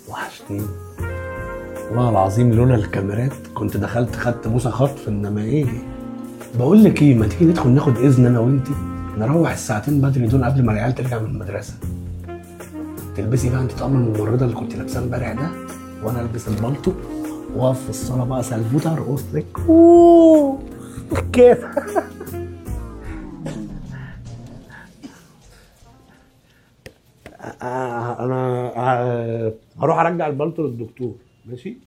وحشتني والله العظيم لولا الكاميرات كنت دخلت خدت بوسه خطف انما ايه بقول لك ايه ما تيجي ندخل ناخد اذن انا وانتي نروح الساعتين بدري دول قبل ما العيال ترجع من المدرسه تلبسي بقى انت طقم الممرضه اللي كنت لابساه امبارح ده وانا البس البلطو واقف في الصاله بقى سلفوته ارقص لك اوه كيف انا هروح ارجع البلطو للدكتور ماشي